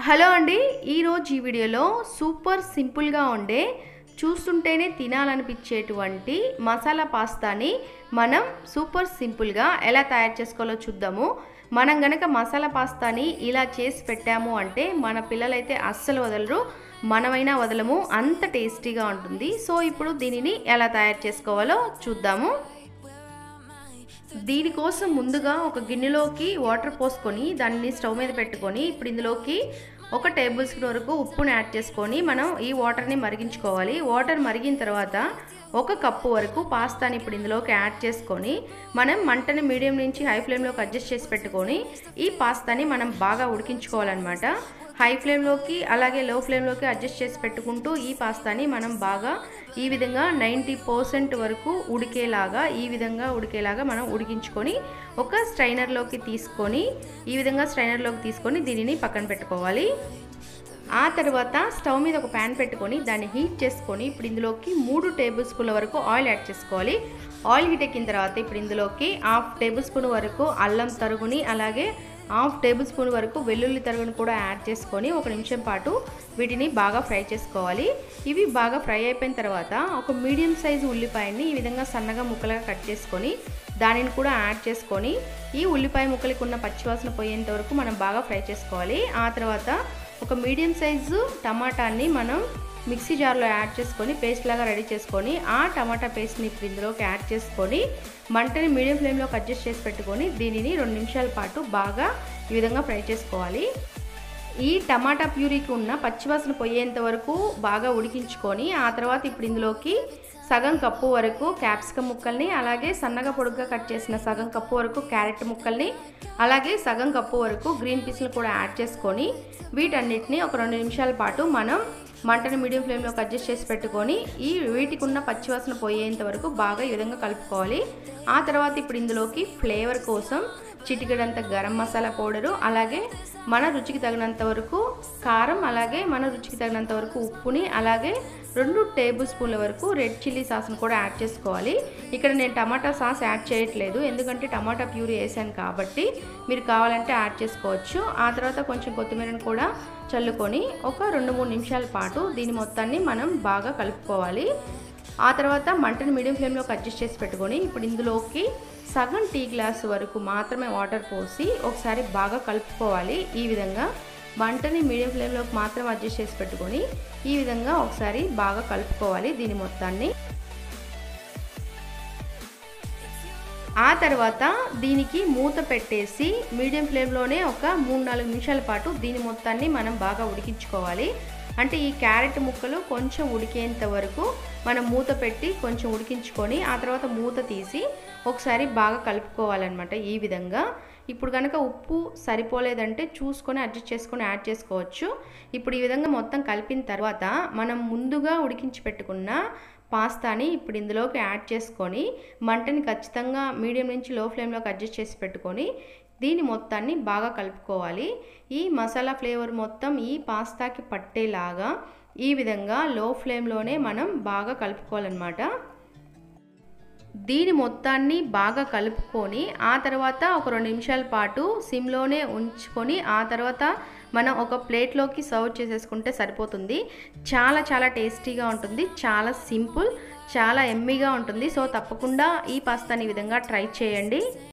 hello అండి ఈరోజు ఈ వీడియోలో సూపర్ సింపుల్గా ఉండే చూస్తుంటేనే తినాలనిపించేటువంటి మసాలా పాస్తాని మనం సూపర్ సింపుల్గా ఎలా తయారు చేసుకోవాలో చూద్దాము మనం గనక మసాలా పాస్తాని ఇలా చేసి పెట్టాము అంటే మన పిల్లలైతే అస్సలు వదలరు మనమైనా వదలము అంత టేస్టీగా ఉంటుంది సో ఇప్పుడు దీనిని ఎలా తయారు చేసుకోవాలో చూద్దాము దీనికోసం ముందుగా ఒక గిన్నెలోకి వాటర్ పోసుకొని దానిని స్టవ్ మీద పెట్టుకొని ఇప్పుడు ఇందులోకి ఒక టేబుల్ స్పూన్ వరకు ఉప్పుని యాడ్ చేసుకొని మనం ఈ వాటర్ని మరిగించుకోవాలి వాటర్ మరిగిన తర్వాత ఒక కప్పు వరకు పాస్తాని ఇప్పుడు ఇందులోకి యాడ్ చేసుకొని మనం మంటని మీడియం నుంచి హై ఫ్లేమ్లోకి అడ్జస్ట్ చేసి పెట్టుకొని ఈ పాస్తాని మనం బాగా ఉడికించుకోవాలన్నమాట హై ఫ్లేమ్లోకి అలాగే లో ఫ్లేమ్లోకి అడ్జస్ట్ చేసి పెట్టుకుంటూ ఈ పాస్తాని మనం బాగా ఈ విధంగా నైంటీ పర్సెంట్ వరకు ఉడికేలాగా ఈ విధంగా ఉడికేలాగా మనం ఉడికించుకొని ఒక స్ట్రైనర్లోకి తీసుకొని ఈ విధంగా స్ట్రైనర్లోకి తీసుకొని దీనిని పక్కన పెట్టుకోవాలి ఆ తర్వాత స్టవ్ మీద ఒక ప్యాన్ పెట్టుకొని దాన్ని హీట్ చేసుకొని ఇప్పుడు ఇందులోకి మూడు టేబుల్ స్పూన్ల వరకు ఆయిల్ యాడ్ చేసుకోవాలి ఆయిల్ హీట్ ఎక్కిన తర్వాత ఇప్పుడు ఇందులోకి హాఫ్ టేబుల్ స్పూన్ వరకు అల్లం తరుగుని అలాగే హాఫ్ టేబుల్ స్పూన్ వరకు వెల్లుల్లి తరుగును కూడా యాడ్ చేసుకొని ఒక నిమిషం పాటు వీటిని బాగా ఫ్రై చేసుకోవాలి ఇవి బాగా ఫ్రై అయిపోయిన తర్వాత ఒక మీడియం సైజు ఉల్లిపాయని ఈ విధంగా సన్నగా ముక్కలుగా కట్ చేసుకొని దానిని కూడా యాడ్ చేసుకొని ఈ ఉల్లిపాయ ముక్కలకి ఉన్న పచ్చివాసన పోయేంత వరకు మనం బాగా ఫ్రై చేసుకోవాలి ఆ తర్వాత ఒక మీడియం సైజు టమాటాని మనం మిక్సీ జార్లో యాడ్ చేసుకొని పేస్ట్ లాగా రెడీ చేసుకొని ఆ టమాటా పేస్ట్ని ఇప్పుడు ఇందులోకి యాడ్ చేసుకొని మంటని మీడియం ఫ్లేమ్లోకి అడ్జస్ట్ చేసి పెట్టుకొని దీనిని రెండు నిమిషాల పాటు బాగా ఈ విధంగా ఫ్రై చేసుకోవాలి ఈ టమాటా ప్యూరీకి ఉన్న పచ్చివాసన పోయేంత వరకు బాగా ఉడికించుకొని ఆ తర్వాత ఇప్పుడు ఇందులోకి సగం కప్పు వరకు క్యాప్సికమ్ ముక్కల్ని అలాగే సన్నగా పొడుగ్గా కట్ చేసిన సగం కప్పు వరకు క్యారెట్ ముక్కల్ని అలాగే సగం కప్పు వరకు గ్రీన్ పీస్ని కూడా యాడ్ చేసుకొని వీటన్నిటిని ఒక రెండు నిమిషాల పాటు మనం మంటని మీడియం ఫ్లేమ్లోకి అడ్జస్ట్ చేసి పెట్టుకొని ఈ వీటికి ఉన్న పచ్చివాసన పోయేంత వరకు బాగా ఈ విధంగా కలుపుకోవాలి ఆ తర్వాత ఇప్పుడు ఇందులోకి ఫ్లేవర్ కోసం చిటికెడంత గరం మసాలా పౌడరు అలాగే మన రుచికి తగినంత వరకు కారం అలాగే మన రుచికి తగినంత వరకు ఉప్పుని అలాగే రెండు టేబుల్ స్పూన్ల వరకు రెడ్ చిల్లీ సాస్ను కూడా యాడ్ చేసుకోవాలి ఇక్కడ నేను టమాటా సాస్ యాడ్ చేయట్లేదు ఎందుకంటే టమాటా ప్యూరీ వేసాను కాబట్టి మీరు కావాలంటే యాడ్ చేసుకోవచ్చు ఆ తర్వాత కొంచెం కొత్తిమీరను కూడా చల్లుకొని ఒక రెండు మూడు నిమిషాల పాటు దీని మొత్తాన్ని మనం బాగా కలుపుకోవాలి ఆ తర్వాత మంటని మీడియం ఫ్లేమ్లోకి అడ్జస్ట్ చేసి పెట్టుకొని ఇప్పుడు ఇందులోకి సగం టీ గ్లాస్ వరకు మాత్రమే వాటర్ పోసి ఒకసారి బాగా కలుపుకోవాలి ఈ విధంగా మంటని మీడియం ఫ్లేమ్లోకి మాత్రం అడ్జస్ట్ చేసి పెట్టుకొని ఈ విధంగా ఒకసారి బాగా కలుపుకోవాలి దీని మొత్తాన్ని ఆ తర్వాత దీనికి మూత పెట్టేసి మీడియం ఫ్లేమ్లోనే ఒక మూడు నాలుగు నిమిషాల పాటు దీని మొత్తాన్ని మనం బాగా ఉడికించుకోవాలి అంటే ఈ క్యారెట్ ముక్కలు కొంచెం ఉడికేంత వరకు మనం మూత పెట్టి కొంచెం ఉడికించుకొని ఆ తర్వాత మూత తీసి ఒకసారి బాగా కలుపుకోవాలన్నమాట ఈ విధంగా ఇప్పుడు కనుక ఉప్పు సరిపోలేదంటే చూసుకొని అడ్జస్ట్ చేసుకొని యాడ్ చేసుకోవచ్చు ఇప్పుడు ఈ విధంగా మొత్తం కలిపిన తర్వాత మనం ముందుగా ఉడికించి పెట్టుకున్న పాస్తాని ఇప్పుడు ఇందులోకి యాడ్ చేసుకొని మంటని ఖచ్చితంగా మీడియం నుంచి లో ఫ్లేమ్లోకి అడ్జస్ట్ చేసి పెట్టుకొని దీని మొత్తాన్ని బాగా కలుపుకోవాలి ఈ మసాలా ఫ్లేవర్ మొత్తం ఈ పాస్తాకి పట్టేలాగా ఈ విధంగా లో ఫ్లేమ్లోనే మనం బాగా కలుపుకోవాలన్నమాట దీని మొత్తాన్ని బాగా కలుపుకొని ఆ తర్వాత ఒక రెండు నిమిషాల పాటు సిమ్లోనే ఉంచుకొని ఆ తర్వాత మనం ఒక ప్లేట్లోకి సర్వ్ చేసేసుకుంటే సరిపోతుంది చాలా చాలా టేస్టీగా ఉంటుంది చాలా సింపుల్ చాలా ఎమ్మీగా ఉంటుంది సో తప్పకుండా ఈ పాస్తాని ఈ విధంగా ట్రై చేయండి